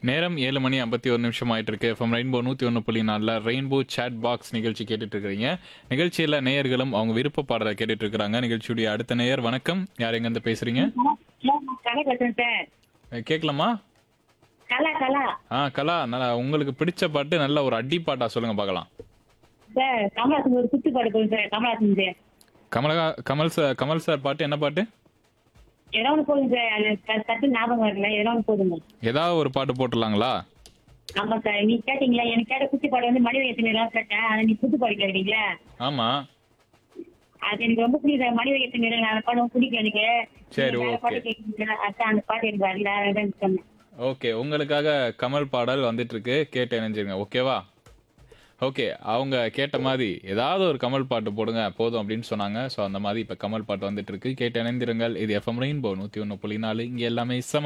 நேரம் ஏழு மணி ஐம்பத்தி ஒரு நிமிஷம் ஆயிட்டு இருக்கு எஃப்எம் ரெயின்போ நூற்றி ஒன்று புள்ளி நாலில் ரெயின்போ சேட் பாக்ஸ் நிகழ்ச்சி கேட்டுட்டு இருக்கிறீங்க நிகழ்ச்சியில் நேயர்களும் அவங்க விருப்ப பாடலை கேட்டுட்டு இருக்கிறாங்க நிகழ்ச்சியுடைய அடுத்த நேயர் வணக்கம் யார் எங்கேருந்து பேசுறீங்க கலை பேசுறேன் சார் அஹ் கேட்கலாமா கலா கலா ஆ கலா நல்லா உங்களுக்கு பிடிச்ச பாட்டு நல்ல ஒரு அடி பாட்டா சொல்லுங்க பார்க்கலாம் சார் கமலாசன் ஒரு குத்து பாடு போதும் சார் கமலாசன் சார் கமலகா கமல் சார் கமல் சார் பாட்டு என்ன பாட்டு ஏதோ ஒன்று போதும் சார் அது க- சட்டு ஞாபகம் வரல ஏதோ ஒன்று போதுங்க ஏதாவது ஒரு பாட்டு போட்டுடலாங்களா ஆமா சார் நீ கேட்டீங்களா எனக்கு கேட்ட குத்து பாடு வந்து மணி வயசு கேட்டேன் அதை நீ குத்து பாடு கேட்குறீங்களா ஆமா அது எனக்கு ரொம்ப பிடிக்கும் சார் மணி வயசு நேரம் அந்த பாடம் பிடிக்கும் எனக்கு சரி, நீங்க வேற okay. பாட்டு கேட்குறீங்களா அதான் அந்த பாட்டு எனக்கு வரல அதான் சொன்னேன் ஓகே உங்களுக்காக கமல் பாடல் வந்துட்டு இருக்கு கேட்டு இணைஞ்சிருங்க ஓகேவா ஓகே அவங்க கேட்ட மாதிரி ஏதாவது ஒரு கமல் பாட்டு போடுங்க போதும் அப்படின்னு சொன்னாங்க ஸோ அந்த மாதிரி இப்போ கமல் பாட்டு வந்துட்டு இருக்கு கேட்டு இணைந்திருங்கள் இது எஃப்எம் ரெயின்போ நூற்றி ஒன்று புள்ளி நாலு இங்கே எல்லாமே செம